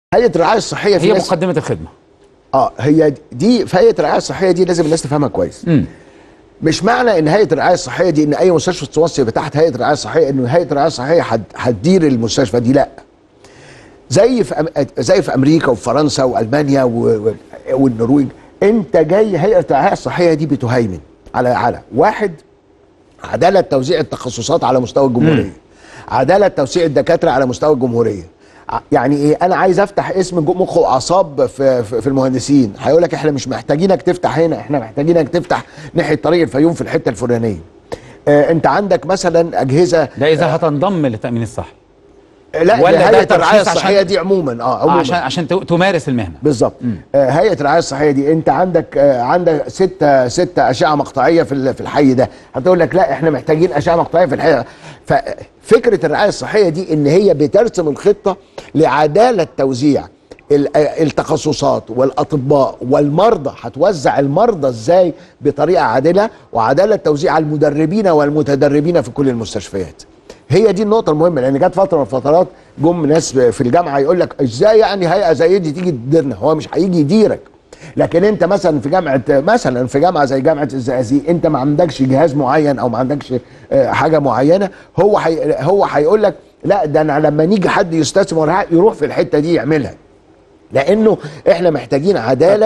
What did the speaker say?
هيئه الرعايه الصحيه في هي ناس مقدمه الخدمه اه هي دي في هيئه الرعايه الصحيه دي لازم الناس تفهمها كويس امم مش معنى ان هيئه الرعايه الصحيه دي ان اي مستشفى تتوصي يبقى تحت هيئه الرعايه الصحيه ان هيئه الرعايه الصحيه هت- هتدير المستشفى دي لا زي في أم... زي في امريكا وفرنسا والمانيا و... و... والنرويج انت جاي هيئه الرعايه الصحيه دي بتهيمن على على واحد عداله توزيع التخصصات على مستوى الجمهوريه عداله توزيع الدكاتره على مستوى الجمهوريه ع- يعني ايه انا عايز افتح اسم جو- مخ واعصاب في في في المهندسين هيقول لك احنا مش محتاجينك تفتح هنا احنا محتاجينك تفتح ناحيه طريق الفيوم في الحته الفلانيه آه انت عندك مثلا اجهزه ده اذا هتنضم للتامين الصحي لا ولا ده ده هيئه ترخيص الرعايه عشان- الصحيه دي عموما اه آه عموما عشان عشان ت- تمارس المهنه بالظبط آه هيئه الرعايه الصحيه دي انت عندك آه عندك ستة ستة اشعه مقطعيه في ال- في الحي ده هتقول لك لا احنا محتاجين اشعه مقطعيه في الحي ففكره الرعايه الصحيه دي ان هي بترسم الخطه لعداله توزيع ال- آه، التخصصات والاطباء والمرضى هتوزع المرضى ازاي بطريقه عادله وعداله توزيع المدربين والمتدربين في كل المستشفيات هي دي النقطة المهمة لأن جت فترة من الفترات جم ناس في الجامعة يقول لك ازاي يعني هيئة زي دي تيجي تديرنا هو مش هيجي يديرك لكن انت مثلا في جامعه مثلا في جامعه زي جامعه الزقازيق انت ما عندكش جهاز معين او ما عندكش آه، حاجه معينه هو حي هو هيقول لك لا ده انا لما نيجي حد يستثمر يروح في الحته دي يعملها لانه احنا محتاجين عداله